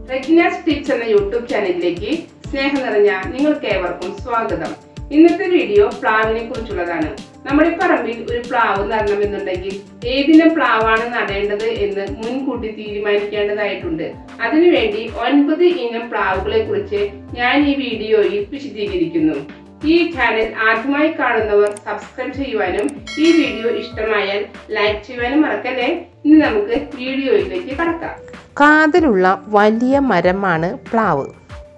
റെഗ്നാസ് tips എന്ന YouTube ചാനലിലേക്ക് സ്നേഹം നിറഞ്ഞ നിങ്ങൾക്ക് ഏവർക്കും സ്വാഗതം ഇന്നത്തെ വീഡിയോ പ്ലാവിനെ കുറിച്ചുള്ളതാണ് നമ്മുടെ പറമ്പിൽ ഒരു പ്ലാവ് നടണമെന്നുണ്ടെങ്കിൽ ഏതിനം പ്ലാവാണ് നടേണ്ടത് എന്ന് മുൻകൂട്ടി തീരുമാനിക്കേണ്ടതായിട്ടുണ്ട് അതിനുവേണ്ടി ഒൻപത് ഇനം പ്ലാവുകളെ കുറിച്ച് ഞാൻ ഈ വീഡിയോയിൽ വിശദീകരിക്കുന്നു ഈ ചാനൽ ആദ്യമായി കാണുന്നവർ സബ്സ്ക്രൈബ് ചെയ്യുവാനും ഈ വീഡിയോ ഇഷ്ടമായാൽ ലൈക്ക് ചെയ്യുവാനും മറക്കല്ലേ ഇനി നമുക്ക് വീഡിയോയിലേക്ക് കടക്കാം കാതലുള്ള വലിയ മരമാണ് പ്ലാവ്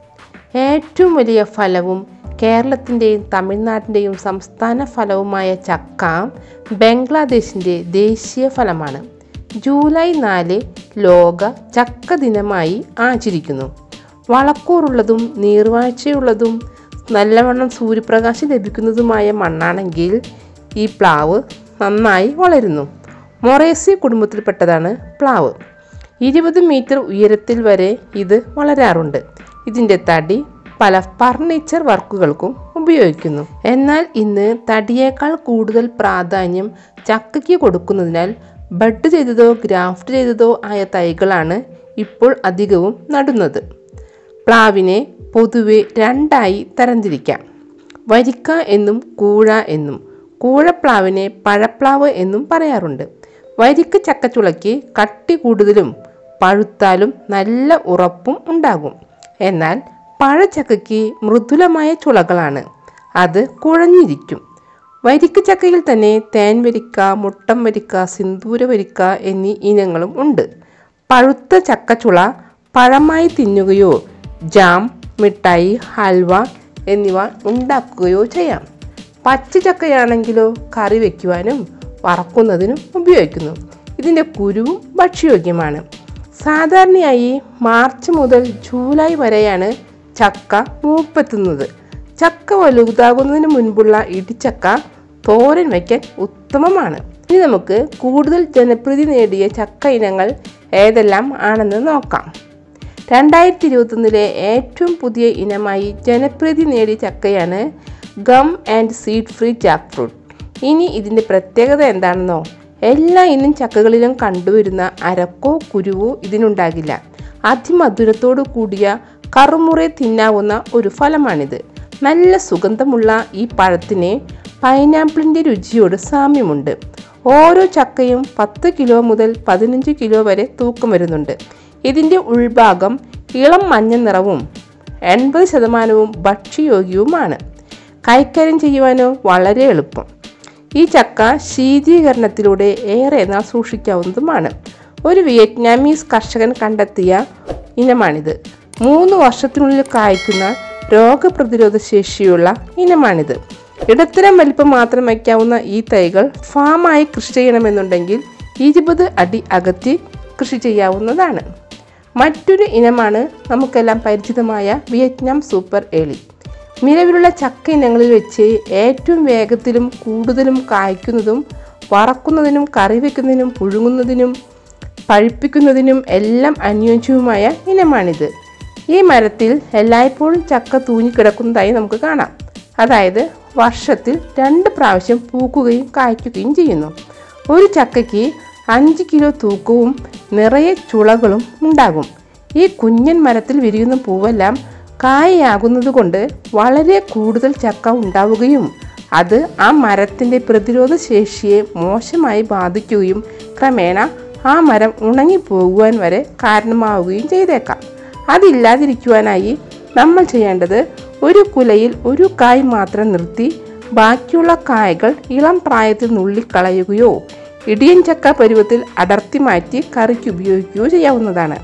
ഏറ്റവും വലിയ ഫലവും കേരളത്തിൻ്റെയും തമിഴ്നാട്ടിൻ്റെയും സംസ്ഥാന ഫലവുമായ ചക്ക ബംഗ്ലാദേശിൻ്റെ ദേശീയ ഫലമാണ് ജൂലൈ നാല് ലോക ചക്ക ദിനമായി ആചരിക്കുന്നു വളക്കൂറുള്ളതും നീർവാഴ്ചയുള്ളതും നല്ലവണ്ണം സൂര്യപ്രകാശം ലഭിക്കുന്നതുമായ മണ്ണാണെങ്കിൽ ഈ പ്ലാവ് നന്നായി വളരുന്നു മൊറേസി കുടുംബത്തിൽപ്പെട്ടതാണ് പ്ലാവ് ഇരുപത് മീറ്റർ ഉയരത്തിൽ വരെ ഇത് വളരാറുണ്ട് ഇതിൻ്റെ തടി പല ഫർണിച്ചർ വർക്കുകൾക്കും ഉപയോഗിക്കുന്നു എന്നാൽ ഇന്ന് തടിയേക്കാൾ കൂടുതൽ പ്രാധാന്യം ചക്കയ്ക്ക് കൊടുക്കുന്നതിനാൽ ബഡ് ചെയ്തതോ ഗ്രാഫ്റ്റ് ചെയ്തതോ ആയ തൈകളാണ് ഇപ്പോൾ അധികവും നടുന്നത് പ്ലാവിനെ പൊതുവെ രണ്ടായി തരംതിരിക്കാം വരിക്ക എന്നും കൂഴ എന്നും കൂഴപ്ലാവിനെ പഴപ്ലാവ് എന്നും പറയാറുണ്ട് വരിക്ക ചക്കച്ചുളയ്ക്ക് കട്ടി കൂടുതലും പഴുത്താലും നല്ല ഉറപ്പും ഉണ്ടാകും എന്നാൽ പഴച്ചക്കയ്ക്ക് മൃദുലമായ ചുളകളാണ് അത് കുഴഞ്ഞിരിക്കും വരിക്ക ചക്കയിൽ തന്നെ തേൻ വരിക്ക മുട്ടം വരിക്ക സിന്ദൂര വരിക്ക എന്നീ ഇനങ്ങളും ഉണ്ട് പഴുത്ത ചക്കച്ചുള പഴമായി തിന്നുകയോ ജാം മിഠായി ഹൽവ എന്നിവ ഉണ്ടാക്കുകയോ ചെയ്യാം പച്ച ചക്കയാണെങ്കിലോ കറി വയ്ക്കുവാനും വറക്കുന്നതിനും ഉപയോഗിക്കുന്നു ഇതിൻ്റെ കുരുവും ഭക്ഷ്യയോഗ്യമാണ് സാധാരണയായി മാർച്ച് മുതൽ ജൂലൈ വരെയാണ് ചക്ക മൂപ്പെത്തുന്നത് ചക്ക വലുതാകുന്നതിന് മുൻപുള്ള ഇടിച്ചക്ക തോരൻ വയ്ക്കാൻ ഉത്തമമാണ് ഇനി നമുക്ക് കൂടുതൽ ജനപ്രീതി നേടിയ ചക്ക ഇനങ്ങൾ ഏതെല്ലാം ആണെന്ന് നോക്കാം രണ്ടായിരത്തി ഇരുപത്തൊന്നിലെ ഏറ്റവും പുതിയ ഇനമായി ജനപ്രീതി നേടിയ ചക്കയാണ് gum and seed free jackfruit ഇനി ഇതിൻ്റെ പ്രത്യേകത എന്താണെന്നോ എല്ലാ ഇനം ചക്കകളിലും കണ്ടുവരുന്ന അരക്കോ കുരുവോ ഇതിനുണ്ടാകില്ല അതിമധുരത്തോടു കൂടിയ കറുമുറെ തിന്നാവുന്ന ഒരു ഫലമാണിത് നല്ല സുഗന്ധമുള്ള ഈ പഴത്തിന് പൈനാപ്പിളിൻ്റെ രുചിയോട് സാമ്യമുണ്ട് ഓരോ ചക്കയും പത്ത് കിലോ മുതൽ പതിനഞ്ച് കിലോ വരെ തൂക്കം വരുന്നുണ്ട് ഇതിൻ്റെ ഉൾഭാഗം ഇളം മഞ്ഞ നിറവും എൺപത് ശതമാനവും ഭക്ഷ്യയോഗ്യവുമാണ് കൈകാര്യം ചെയ്യുവാനോ വളരെ എളുപ്പം ഈ ചക്ക ശീതീകരണത്തിലൂടെ ഏറെ നാൾ സൂക്ഷിക്കാവുന്നതുമാണ് ഒരു വിയറ്റ്നാമീസ് കർഷകൻ കണ്ടെത്തിയ ഇനമാണിത് മൂന്ന് വർഷത്തിനുള്ളിൽ കായ്ക്കുന്ന രോഗപ്രതിരോധ ശേഷിയുള്ള ഇനമാണിത് ഇടത്തരം വലിപ്പം മാത്രം വയ്ക്കാവുന്ന ഈ തൈകൾ ഫാമായി കൃഷി ചെയ്യണമെന്നുണ്ടെങ്കിൽ ഇരുപത് അടി അകത്തി കൃഷി ചെയ്യാവുന്നതാണ് മറ്റൊരു ഇനമാണ് നമുക്കെല്ലാം പരിചിതമായ വിയറ്റ്നാം സൂപ്പർ ഏളി നിലവിലുള്ള ചക്ക ഇനങ്ങളിൽ വെച്ച് ഏറ്റവും വേഗത്തിലും കൂടുതലും കായ്ക്കുന്നതും വറക്കുന്നതിനും കറി വയ്ക്കുന്നതിനും പുഴുങ്ങുന്നതിനും പഴുപ്പിക്കുന്നതിനും എല്ലാം അനുയോജ്യവുമായ ഇനമാണിത് ഈ മരത്തിൽ എല്ലായ്പ്പോഴും ചക്ക തൂങ്ങിക്കിടക്കുന്നതായി നമുക്ക് കാണാം അതായത് വർഷത്തിൽ രണ്ട് പ്രാവശ്യം പൂക്കുകയും കായ്ക്കുകയും ചെയ്യുന്നു ഒരു ചക്കയ്ക്ക് അഞ്ച് കിലോ തൂക്കവും നിറയെ ചുളകളും ഉണ്ടാകും ഈ കുഞ്ഞൻ മരത്തിൽ വിരിയുന്ന പൂവെല്ലാം കായയാകുന്നത് കൊണ്ട് വളരെ കൂടുതൽ ചക്ക ഉണ്ടാവുകയും അത് ആ മരത്തിൻ്റെ പ്രതിരോധ ശേഷിയെ മോശമായി ബാധിക്കുകയും ക്രമേണ ആ മരം ഉണങ്ങിപ്പോകുവാൻ വരെ കാരണമാവുകയും ചെയ്തേക്കാം അതില്ലാതിരിക്കുവാനായി നമ്മൾ ചെയ്യേണ്ടത് ഒരു കുലയിൽ ഒരു കായ് മാത്രം നിർത്തി ബാക്കിയുള്ള കായകൾ ഇളം പ്രായത്തിൽ നുള്ളിക്കളയുകയോ ഇടിയൻ ചക്ക പരുവത്തിൽ അടർത്തി മാറ്റി കറിക്ക് ഉപയോഗിക്കുകയോ ചെയ്യാവുന്നതാണ്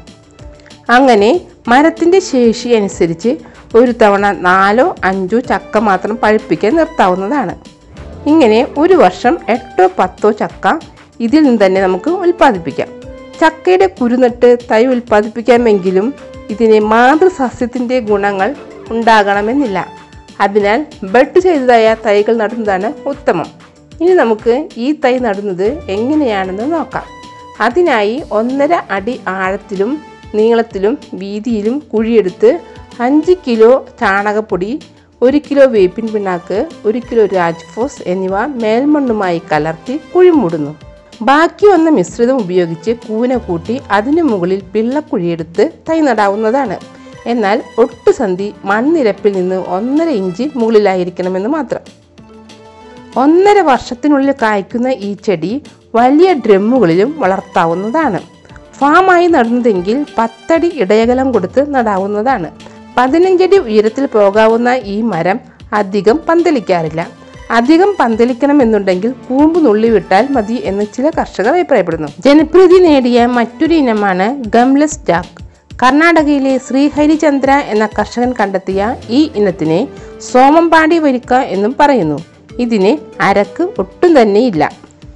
അങ്ങനെ മരത്തിൻ്റെ ശേഷി അനുസരിച്ച് ഒരു തവണ നാലോ അഞ്ചോ ചക്ക മാത്രം പഴുപ്പിക്കാൻ നിർത്താവുന്നതാണ് ഇങ്ങനെ ഒരു വർഷം എട്ടോ പത്തോ ചക്ക ഇതിൽ നിന്ന് തന്നെ നമുക്ക് ഉൽപ്പാദിപ്പിക്കാം ചക്കയുടെ കുരുനട്ട് തൈ ഉൽപ്പാദിപ്പിക്കാമെങ്കിലും ഇതിന് മാതൃസസ്യത്തിൻ്റെ ഗുണങ്ങൾ ഉണ്ടാകണമെന്നില്ല അതിനാൽ ബഡ് ചെയ്തതായ തൈകൾ നടുന്നതാണ് ഉത്തമം ഇനി നമുക്ക് ഈ തൈ നടുന്നത് എങ്ങനെയാണെന്ന് നോക്കാം അതിനായി ഒന്നര അടി ആഴത്തിലും നീളത്തിലും വീതിയിലും കുഴിയെടുത്ത് അഞ്ച് കിലോ ചാണകപ്പൊടി ഒരു കിലോ വേപ്പിൻ പിണ്ണാക്ക് ഒരു കിലോ രാജ്ഫോസ് എന്നിവ മേൽമണ്ണുമായി കലർത്തി കുഴിമൂടുന്നു ബാക്കി വന്ന മിശ്രിതം ഉപയോഗിച്ച് കൂന കൂട്ടി അതിനു മുകളിൽ പിള്ളക്കുഴിയെടുത്ത് തൈ നടാവുന്നതാണ് എന്നാൽ ഒട്ടുസന്ധി മൺനിരപ്പിൽ നിന്ന് ഒന്നര ഇഞ്ച് മുകളിലായിരിക്കണമെന്ന് മാത്രം ഒന്നര വർഷത്തിനുള്ളിൽ കായ്ക്കുന്ന ഈ ചെടി വലിയ ഡ്രമ്മുകളിലും വളർത്താവുന്നതാണ് ഫാമായി നടുന്നതെങ്കിൽ പത്തടി ഇടയകലം കൊടുത്ത് നടാവുന്നതാണ് പതിനഞ്ചടി ഉയരത്തിൽ പോകാവുന്ന ഈ മരം അധികം പന്തലിക്കാറില്ല അധികം പന്തലിക്കണമെന്നുണ്ടെങ്കിൽ കൂമ്പ് നുള്ളിവിട്ടാൽ മതി എന്ന് ചില കർഷകർ അഭിപ്രായപ്പെടുന്നു ജനപ്രീതി നേടിയ മറ്റൊരു ഇനമാണ് ഗംലെസ് ജാക്ക് കർണാടകയിലെ ശ്രീഹരിചന്ദ്ര എന്ന കർഷകൻ കണ്ടെത്തിയ ഈ ഇനത്തിനെ സോമമ്പാടി വരിക്ക എന്നും പറയുന്നു ഇതിന് അരക്ക് ഒട്ടും തന്നെയില്ല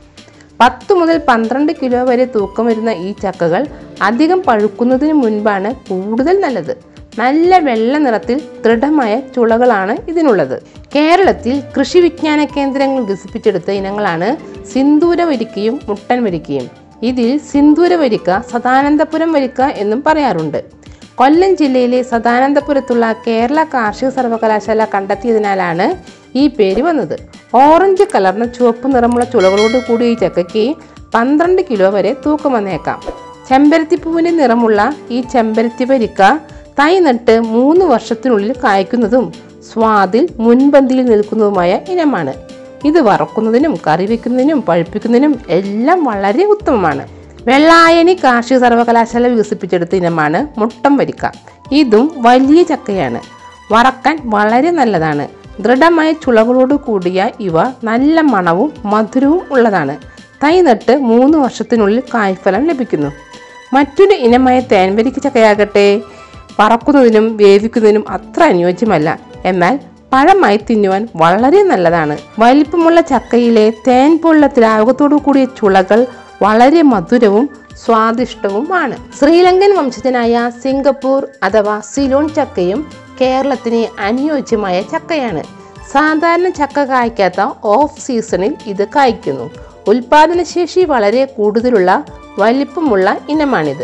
പത്ത് മുതൽ പന്ത്രണ്ട് കിലോ വരെ തൂക്കം വരുന്ന ഈ ചക്കകൾ അധികം പഴുക്കുന്നതിന് മുൻപാണ് കൂടുതൽ നല്ലത് നല്ല വെള്ള നിറത്തിൽ ദൃഢമായ ചുളകളാണ് ഇതിനുള്ളത് കേരളത്തിൽ കൃഷി വിജ്ഞാന കേന്ദ്രങ്ങൾ വികസിപ്പിച്ചെടുത്ത ഇനങ്ങളാണ് സിന്ദൂര വരിക്കയും മുട്ടൻ വരിക്കയും ഇതിൽ സിന്ദൂര വരിക്ക സദാനന്ദപുരം വരിക്ക എന്നും പറയാറുണ്ട് കൊല്ലം ജില്ലയിലെ സദാനന്ദപുരത്തുള്ള കേരള കാർഷിക സർവകലാശാല കണ്ടെത്തിയതിനാലാണ് ഈ പേര് വന്നത് ഓറഞ്ച് കലർന്ന ചുവപ്പ് നിറമുള്ള ചുളകളോട് കൂടിയ ഈ ചക്കയ്ക്ക് പന്ത്രണ്ട് കിലോ വരെ തൂക്കം വന്നേക്കാം ചെമ്പരത്തിപ്പൂവിൻ്റെ നിറമുള്ള ഈ ചെമ്പരത്തി വരിക്ക തൈ നട്ട് മൂന്ന് വർഷത്തിനുള്ളിൽ കായ്ക്കുന്നതും സ്വാദിൽ മുൻപന്തിയിൽ നിൽക്കുന്നതുമായ ഇനമാണ് ഇത് വറക്കുന്നതിനും കറി വെക്കുന്നതിനും പഴുപ്പിക്കുന്നതിനും എല്ലാം വളരെ ഉത്തമമാണ് വെള്ളായണി കാർഷിക സർവകലാശാല വികസിപ്പിച്ചെടുത്ത ഇനമാണ് മുട്ടം വരിക്ക ഇതും വലിയ ചക്കയാണ് വറക്കാൻ വളരെ നല്ലതാണ് ദൃഢമായ ചുളകളോട് കൂടിയ ഇവ നല്ല മണവും മധുരവും ഉള്ളതാണ് തൈ നട്ട് മൂന്ന് വർഷത്തിനുള്ളിൽ കായ്ഫലം ലഭിക്കുന്നു മറ്റൊരു ഇനമായ തേൻവരിക്ക ചക്കയാകട്ടെ പറക്കുന്നതിനും വേവിക്കുന്നതിനും അത്ര അനുയോജ്യമല്ല എന്നാൽ പഴമായി തിന്നുവാൻ വളരെ നല്ലതാണ് വലിപ്പമുള്ള ചക്കയിലെ തേൻ പോലുള്ള ദ്രാവകത്തോടു കൂടിയ ചുളകൾ വളരെ മധുരവും സ്വാദിഷ്ടവുമാണ് ശ്രീലങ്കൻ വംശജനായ സിംഗപ്പൂർ അഥവാ സിലോൺ ചക്കയും കേരളത്തിന് അനുയോജ്യമായ ചക്കയാണ് സാധാരണ ചക്ക കായ്ക്കാത്ത ഓഫ് സീസണിൽ ഇത് കായ്ക്കുന്നു ഉൽപാദനശേഷി വളരെ കൂടുതലുള്ള വലിപ്പമുള്ള ഇനമാണിത്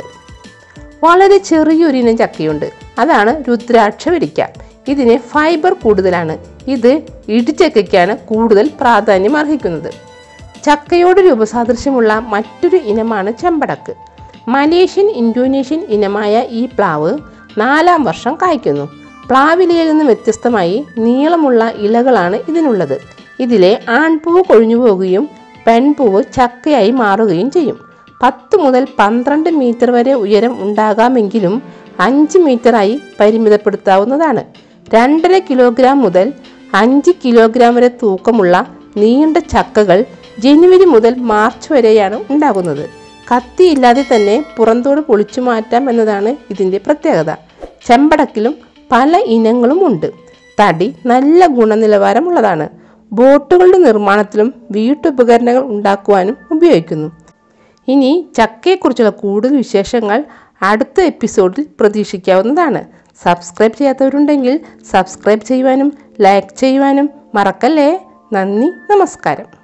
വളരെ ചെറിയൊരു ഇനം ചക്കയുണ്ട് അതാണ് രുദ്രാക്ഷ വരിക്ക ഇതിന് ഫൈബർ കൂടുതലാണ് ഇത് ഇടിച്ചക്കയ്ക്കാണ് കൂടുതൽ പ്രാധാന്യം അർഹിക്കുന്നത് ചക്കയോട് രൂപസാദൃശ്യമുള്ള മറ്റൊരു ഇനമാണ് ചെമ്പടക്ക് മലേഷ്യൻ ഇന്തോനേഷ്യൻ ഇനമായ ഈ പ്ലാവ് നാലാം വർഷം കായ്ക്കുന്നു പ്ലാവിലയിൽ നിന്ന് വ്യത്യസ്തമായി നീളമുള്ള ഇലകളാണ് ഇതിനുള്ളത് ഇതിലെ ആൺപൂവ് കൊഴിഞ്ഞു പോകുകയും പെൺപൂവ് ചക്കയായി മാറുകയും ചെയ്യും പത്ത് മുതൽ പന്ത്രണ്ട് മീറ്റർ വരെ ഉയരം ഉണ്ടാകാമെങ്കിലും അഞ്ച് മീറ്ററായി പരിമിതപ്പെടുത്താവുന്നതാണ് രണ്ടര കിലോഗ്രാം മുതൽ അഞ്ച് കിലോഗ്രാം വരെ തൂക്കമുള്ള നീണ്ട ചക്കകൾ ജനുവരി മുതൽ മാർച്ച് വരെയാണ് ഉണ്ടാകുന്നത് കത്തിയില്ലാതെ തന്നെ പുറന്തോട് പൊളിച്ചു മാറ്റാം എന്നതാണ് ഇതിൻ്റെ പ്രത്യേകത ചെമ്പടക്കിലും പല ഇനങ്ങളും ഉണ്ട് തടി നല്ല ഗുണനിലവാരമുള്ളതാണ് ബോട്ടുകളുടെ നിർമ്മാണത്തിലും വീട്ടുപകരണങ്ങൾ ഉണ്ടാക്കുവാനും ഉപയോഗിക്കുന്നു ഇനി ചക്കയെക്കുറിച്ചുള്ള കൂടുതൽ വിശേഷങ്ങൾ അടുത്ത എപ്പിസോഡിൽ പ്രതീക്ഷിക്കാവുന്നതാണ് സബ്സ്ക്രൈബ് ചെയ്യാത്തവരുണ്ടെങ്കിൽ സബ്സ്ക്രൈബ് ചെയ്യുവാനും ലൈക്ക് ചെയ്യുവാനും മറക്കല്ലേ നന്ദി നമസ്കാരം